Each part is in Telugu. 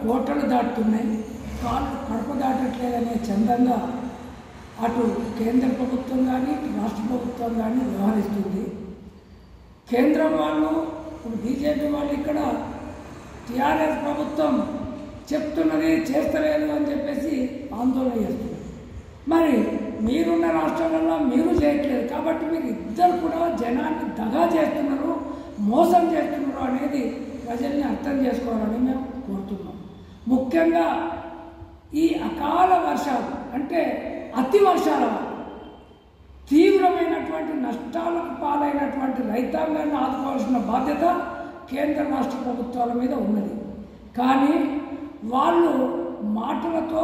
కోటలు దాటుతున్నాయి కాళ్ళు కడప దాటట్లేదనే చందంగా అటు కేంద్ర ప్రభుత్వం కానీ ఇటు రాష్ట్ర ప్రభుత్వం కానీ వ్యవహరిస్తుంది కేంద్రం వాళ్ళు ఇప్పుడు బీజేపీ వాళ్ళు ఇక్కడ టీఆర్ఎస్ ప్రభుత్వం చెప్తున్నది చేస్తలేదు అని చెప్పేసి ఆందోళన చేస్తున్నారు మరి మీరున్న రాష్ట్రాలలో మీరు చేయట్లేదు కాబట్టి మీరు ఇద్దరు కూడా జనాన్ని దగా చేస్తున్నారు మోసం చేస్తున్నారు అనేది ప్రజల్ని అర్థం చేసుకోవాలని మేము కోరుతున్నాం ముఖ్యంగా ఈ అకాల వర్షాలు అంటే అతి వర్షాల వల్ల తీవ్రమైనటువంటి నష్టాలకు పాలైనటువంటి రైతాంగాన్ని ఆదుకోవాల్సిన బాధ్యత కేంద్ర రాష్ట్ర ప్రభుత్వాల మీద ఉన్నది కానీ వాళ్ళు మాటలతో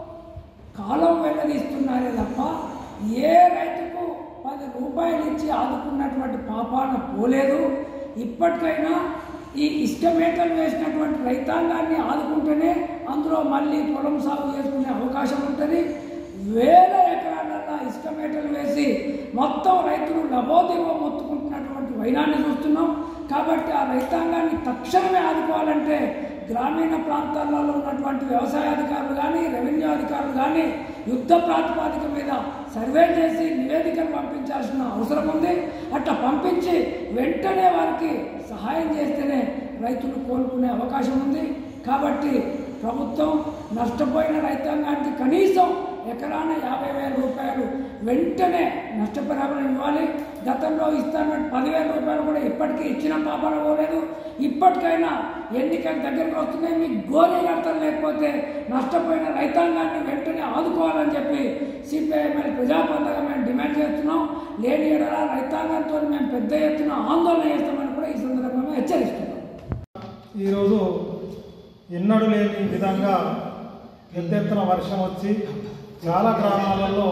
కాలం వెళ్ళదీస్తున్నారే తప్ప ఏ రైతుకు పది రూపాయలు ఇచ్చి ఆదుకున్నటువంటి పాపాన పోలేదు ఇప్పటికైనా ఈ ఇష్ట మేటలు వేసినటువంటి రైతాంగాన్ని ఆదుకుంటేనే అందులో మళ్ళీ పొలం సాగు చేసుకునే అవకాశం ఉంటుంది వేల ఎకరాలలో ఇసుక మేటలు వేసి మొత్తం రైతులు లబోదిబో మొత్తుకుంటున్నటువంటి వైనాన్ని చూస్తున్నాం కాబట్టి ఆ రైతాంగాన్ని తక్షణమే ఆదుకోవాలంటే గ్రామీణ ప్రాంతాలలో ఉన్నటువంటి వ్యవసాయ అధికారులు కానీ రెవెన్యూ అధికారులు కానీ యుద్ధ ప్రాతిపాదిక మీద సర్వే చేసి నివేదికలు పంపించాల్సిన అవసరం ఉంది అట్లా పంపించి వెంటనే వారికి సహాయం చేస్తేనే రైతులు కోలుకునే అవకాశం ఉంది కాబట్టి ప్రభుత్వం నష్టపోయిన రైతాంగానికి కనీసం ఎకరాన యాభై వేల రూపాయలు వెంటనే నష్టపరిహారం ఇవ్వాలి గతంలో ఇస్తాన పదివేల రూపాయలు కూడా ఇప్పటికీ ఇచ్చిన పాపన పోలేదు ఇప్పటికైనా ఎన్నికలు దగ్గరకు వస్తున్నాయి మీకు గోలీ కడతారు లేకపోతే నష్టపోయిన రైతాంగాన్ని వెంటనే ఆదుకోవాలని చెప్పి సిపిఐఎంఎల్ ప్రజాపందగా మేము డిమాండ్ చేస్తున్నాం లేని ఎడల రైతాంగంతో మేము పెద్ద ఎత్తున ఆందోళన చేస్తామని కూడా ఈ సందర్భంగా హెచ్చరిస్తున్నాం ఈరోజు ఎన్నడూ లేని విధంగా ఎత్తెత్తున వర్షం వచ్చి చాలా గ్రామాలలో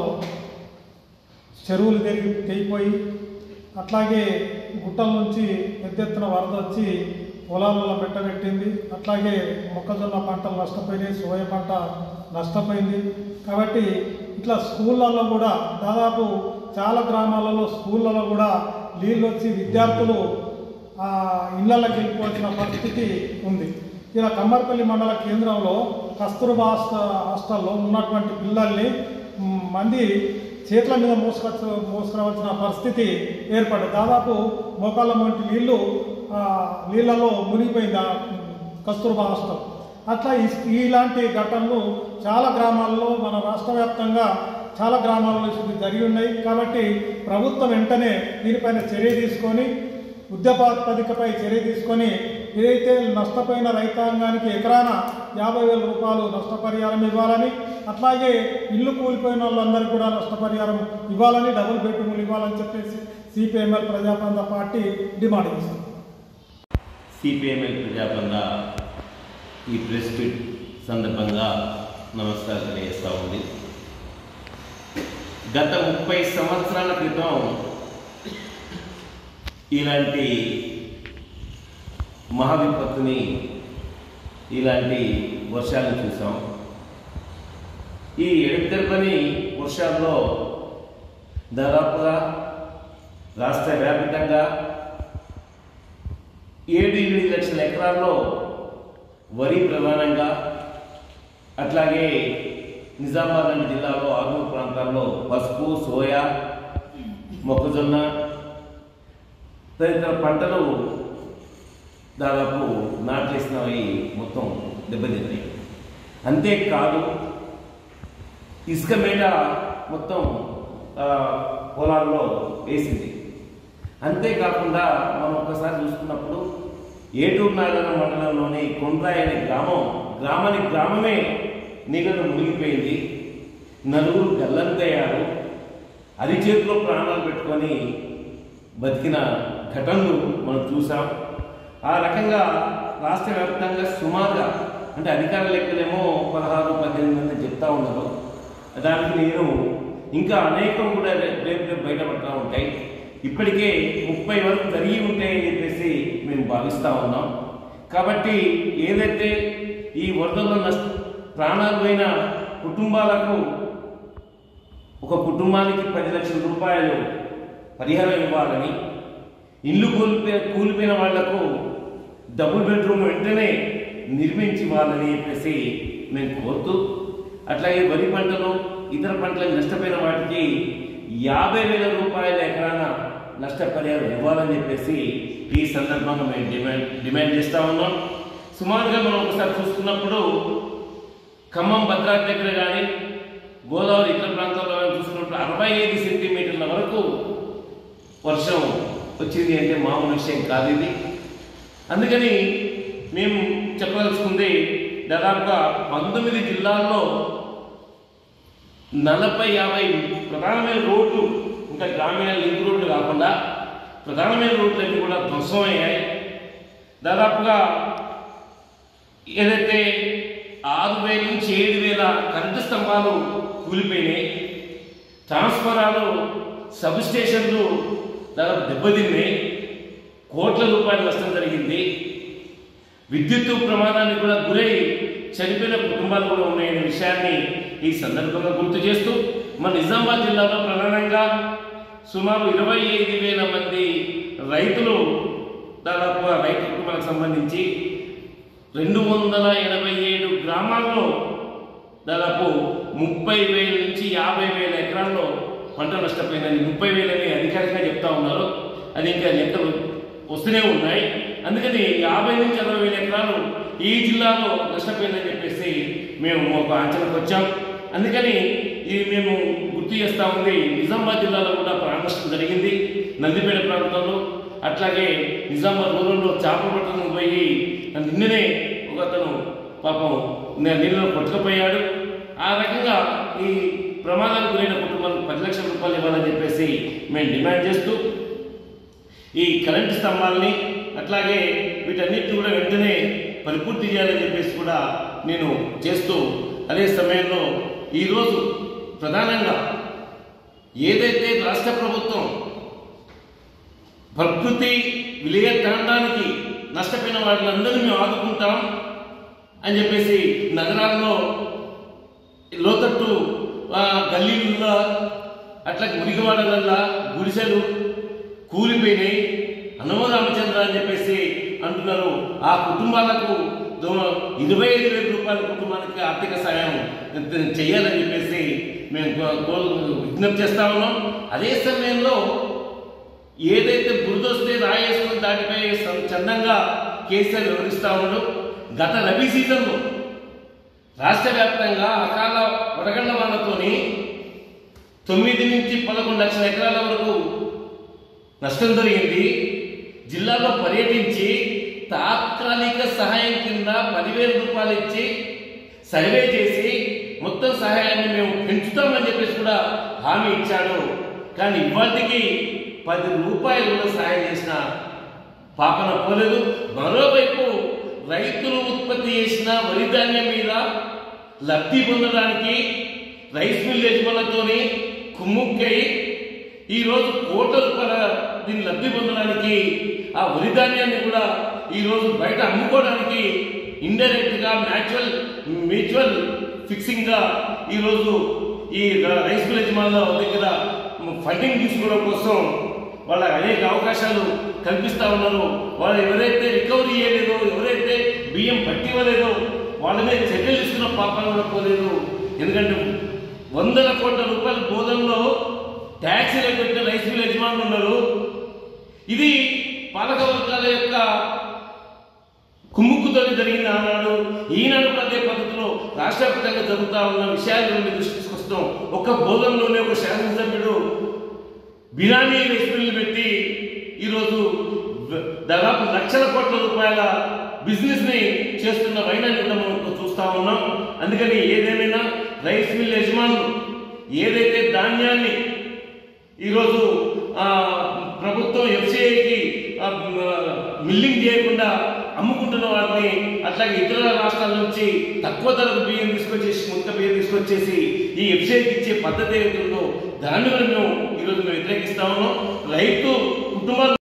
చెరువులు తెగి తెగిపోయి అట్లాగే గుట్టల నుంచి ఎత్తెత్తున వరద వచ్చి పొలాలలో పెట్టబెట్టింది అట్లాగే మొక్కజొన్న పంటలు నష్టపోయినాయి సోయ పంట నష్టపోయింది కాబట్టి ఇట్లా స్కూళ్ళల్లో కూడా దాదాపు చాలా గ్రామాలలో స్కూళ్ళలో కూడా నీళ్ళు వచ్చి విద్యార్థులు ఆ ఇళ్లకి వెళ్ళిపోవాల్సిన పరిస్థితి ఉంది ఇలా కమ్మర్పల్లి మండల కేంద్రంలో కస్తూర్బా హాస్ట- హాస్టల్లో ఉన్నటువంటి పిల్లల్ని మ్, మంది చేతుల మీద మోసుకొచ్చు మోసుకురావాల్సిన పరిస్థితి ఏర్పడింది దాదాపు మోకాళ్ళ వంటి నీళ్లు ఆ, నీళ్ళలో మునిగిపోయింది ఆ కస్తూర్బా హాస్టల్ అట్లా ఈ- ఇలాంటి ఘటనలు చాలా గ్రామాల్లో మన రాష్ట్ర వ్యాప్తంగా చాలా గ్రామాల్లో ఇది జరిగి ఉన్నాయి కాబట్టి ప్రభుత్వం వెంటనే దీనిపైన చర్య తీసుకొని ఉద్యపాత్పదికపై చర్య తీసుకొని ఏదైతే నష్టపోయిన రైతాంగానికి ఎకరాన యాభై వేల రూపాయలు నష్టపరిహారం ఇవ్వాలని అట్లాగే ఇల్లు కూలిపోయిన వాళ్ళందరికీ కూడా నష్టపరిహారం ఇవ్వాలని డబుల్ బెడ్రూములు ఇవ్వాలని చెప్పేసి సిపిఎంఎల్ ప్రజాపంద పార్టీ డిమాండ్ చేసింది సిపిఎంఎల్ ప్రజాబంధ ఈ ప్రెస్ మీట్ సందర్భంగా నమస్కారం తెలియజేస్తూ ఉంది గత ముప్పై సంవత్సరాల క్రితం ఇలాంటి మహావిపత్తుని ఇలాంటి వర్షాలను చూసాం ఈ ఎడతెరపని వర్షాల్లో దాదాపుగా రాష్ట్ర వ్యాప్తంగా ఏడు ఎనిమిది లక్షల ఎకరాల్లో వరి ప్రధానంగా అట్లాగే నిజామాబాద్ జిల్లాలో ఆర్మూర్ ప్రాంతాల్లో పసుపు సోయా మొక్కజొన్న తదితర పంటలు దాదాపు నాట్లేసినవి మొత్తం దెబ్బతిన్నాయి అంతేకాదు ఇసుక మేడ మొత్తం ఆ, పొలాల్లో వేసింది అంతేకాకుండా మనం ఒకసారి చూసుకున్నప్పుడు ఏటూరు నాగరం మండలంలోని కొండ్రాయి అనే గ్రామం గ్రామానికి గ్రామమే నీళ్ళలో మునిగిపోయింది నలుగురు గల్లంతయ్యారు అరిచేతిలో ప్రాణాలు పెట్టుకొని బతికిన ఘటనలు మనం చూసాం ఆ రకంగా రాష్ట్ర వ్యాప్తంగా సుమారుగా అంటే అధికార లెక్కలేమో పదహారు పద్దెనిమిది మంది చెప్తా ఉన్నారు దానికి నేను ఇంకా అనేకం కూడా రేపు రేపు బయటపడతా ఉంటాయి ఇప్పటికే ముప్పై వరకు జరిగి ఉంటాయని చెప్పేసి మేము భావిస్తూ ఉన్నాం కాబట్టి ఏదైతే ఈ వరదల్లో నష్ట ప్రాణాలు పోయిన కుటుంబాలకు ఒక కుటుంబానికి పది లక్షల రూపాయలు పరిహారం ఇవ్వాలని ఇల్లు కూలిపోయి కూలిపోయిన వాళ్లకు డబుల్ బెడ్రూమ్ వెంటనే నిర్మించి ఇవ్వాలని చెప్పేసి మేము కోరుతూ అట్లాగే వరి పంటలు ఇతర పంటలకు నష్టపోయిన వాటికి యాభై వేల రూపాయల ఎకరాన నష్టపరిహారం ఇవ్వాలని చెప్పేసి ఈ సందర్భంగా మేము డిమాండ్ డిమాండ్ చేస్తూ ఉన్నాం సుమారుగా మనం ఒకసారి చూసుకున్నప్పుడు ఖమ్మం భద్రాద్రి దగ్గర కానీ గోదావరి ఇతర ప్రాంతాల్లో కానీ చూసుకున్నప్పుడు అరవై ఐదు సెంటీమీటర్ల వరకు వర్షం వచ్చింది అంటే మామూలు విషయం కాదు ఇది అందుకని మేము చెప్పదలుచుకుంది దాదాపుగా పంతొమ్మిది జిల్లాల్లో నలభై యాభై ప్రధానమైన రోడ్లు ఇంకా గ్రామీణ లింక్ రోడ్లు కాకుండా ప్రధానమైన రోడ్లన్నీ కూడా ధ్వంసమయ్యాయి దాదాపుగా ఏదైతే ఆరు వేల నుంచి ఏడు వేల కరెంటు స్తంభాలు కూలిపోయినాయి ట్రాన్స్ఫరాలు సబ్ స్టేషన్లు దాదాపు దెబ్బతిన్నాయి కోట్ల రూపాయల నష్టం జరిగింది విద్యుత్ ప్రమాదానికి కూడా గురై చనిపోయిన కుటుంబాలు కూడా ఉన్నాయనే విషయాన్ని ఈ సందర్భంగా గుర్తు చేస్తూ మన నిజామాబాద్ జిల్లాలో ప్రధానంగా సుమారు ఇరవై ఐదు వేల మంది రైతులు దాదాపుగా రైతు కుటుంబాలకు సంబంధించి రెండు వందల ఎనభై ఏడు గ్రామాల్లో దాదాపు ముప్పై వేల నుంచి యాభై వేల ఎకరాల్లో పంట నష్టపోయిందని ముప్పై వేలని అధికారికంగా చెప్తా ఉన్నారు అది ఇంకా లెక్కలు వస్తూనే ఉన్నాయి అందుకని యాభై నుంచి అరవై వేల ఎకరాలు ఈ జిల్లాలో నష్టపోయిందని చెప్పేసి మేము ఒక అంచనాకు వచ్చాం అందుకని ఇది మేము గుర్తు చేస్తా ఉంది నిజామాబాద్ జిల్లాలో కూడా ప్రాణ నష్టం జరిగింది నందిపేట ప్రాంతంలో అట్లాగే నిజామాబాద్ రూరల్లో చేపలు పట్టడం పోయి నిన్ననే ఒక అతను పాపం నే- నీళ్ళలో కొట్టుకుపోయాడు ఆ రకంగా ఈ ప్రమాదానికి గురైన కుటుంబానికి పది లక్షల రూపాయలు ఇవ్వాలని చెప్పేసి మేము డిమాండ్ చేస్తూ ఈ కరెంటు స్తంభాలని అట్లాగే వీటన్నిటిని కూడా వెంటనే పరిపూర్తి చేయాలని చెప్పేసి కూడా నేను చేస్తూ అదే సమయంలో ఈరోజు ప్రధానంగా ఏదైతే రాష్ట్ర ప్రభుత్వం ప్రకృతి విలయ తాండానికి నష్టపోయిన వాళ్ళందరినీ మేము ఆదుకుంటాం అని చెప్పేసి నగరాల్లో లోతట్టు ఆ, గల్లీల్లో అట్లా మురిగివాడలల్లా గుడిసెలు కూలిపోయినాయి హనుమ రామచంద్ర అని చెప్పేసి అంటున్నారు ఆ కుటుంబాలకు దో- ఇరవై ఐదు వేల రూపాయల కుటుంబానికి ఆర్థిక సాయం చేయాలని చెప్పేసి మేము కో- కో- విజ్ఞప్తి చేస్తా ఉన్నాం అదే సమయంలో ఏదైతే బురదొస్తే రాయేసుకుని దాటిపై సం- చందంగా కేసీఆర్ వివరిస్తా ఉన్నాడు గత రబీ సీజన్లో రాష్ట్ర వ్యాప్తంగా అకాల వడగండ్ల వానతోని తొమ్మిది నుంచి పదకొండు లక్షల ఎకరాల వరకు నష్టం జరిగింది జిల్లాలో పర్యటించి తాత్కాలిక సహాయం కింద పదివేల రూపాయలు ఇచ్చి సర్వే చేసి మొత్తం సహాయాన్ని మేము పెంచుతామని చెప్పేసి కూడా హామీ ఇచ్చాడు కానీ ఇవాటికి పది రూపాయలు కూడా సహాయం చేసిన పాపన పోలేదు మరోవైపు రైతులు ఉత్పత్తి చేసిన వరి ధాన్యం మీద లబ్ధి పొందడానికి రైస్ మిల్ యజమానులతోని కుమ్ముక్కై ఈరోజు కోట్ల రూపాయల దీన్ని లబ్ధి పొందడానికి ఆ వరి ధాన్యాన్ని కూడా ఈరోజు బయట అమ్ముకోవడానికి ఇండైరెక్ట్ గా మ్యాచువల్ మ్యూచువల్ ఫిక్సింగ్ గా ఈరోజు ఈ రైస్ మిల్ యజమానుల దగ్గర ఫండింగ్ తీసుకోవడం కోసం వాళ్ళ అనేక అవకాశాలు కల్పిస్తా ఉన్నారు వాళ్ళు ఎవరైతే రికవరీ చేయలేదో ఎవరైతే బియ్యం పట్టి ఇవ్వలేదో వాళ్ళ మీద చర్యలు తీసుకున్న పాపాలు కూడా పోలేదు ఎందుకంటే వందల కోట్ల రూపాయల బోధనలో ట్యాక్సీలు పెట్టిన రైస్ మిల్ యజమానులు ఉన్నారు ఇది పాలక వర్గాల యొక్క కుమ్ముక్కుతో జరిగింది ఆనాడు ఈనాడు కూడా అదే పద్ధతిలో రాష్ట్ర వ్యాప్తంగా జరుగుతా ఉన్న విషయాలను మీ దృష్టికి తీసుకొస్తాం ఒక బోధనలోనే ఒక శాసనసభ్యుడు బినామీ రెసిపీలు పెట్టి ఈరోజు వ- దాదాపు లక్షల కోట్ల రూపాయల బిజినెస్ ని చేస్తున్న వైనాన్ని కూడా మనం చూస్తా ఉన్నాం అందుకని ఏదేమైనా రైస్ మిల్ యజమానులు ఏదైతే ధాన్యాన్ని ఈరోజు ఆ, ప్రభుత్వం ఎఫ్సిఐకి మిల్లింగ్ చేయకుండా అమ్ముకుంటున్న వారిని అట్లాగే ఇతర రాష్ట్రాల నుంచి తక్కువ ధరకు బియ్యం తీసుకొచ్చేసి ముక్క బియ్యం తీసుకొచ్చేసి ఈ ఎఫ్సిఐకి ఇచ్చే పద్ధతి ఏదైతే ఉందో దాన్ని కూడా మేము ఈరోజు మేము వ్యతిరేకిస్తా ఉన్నాం రైతు కుటుంబాలు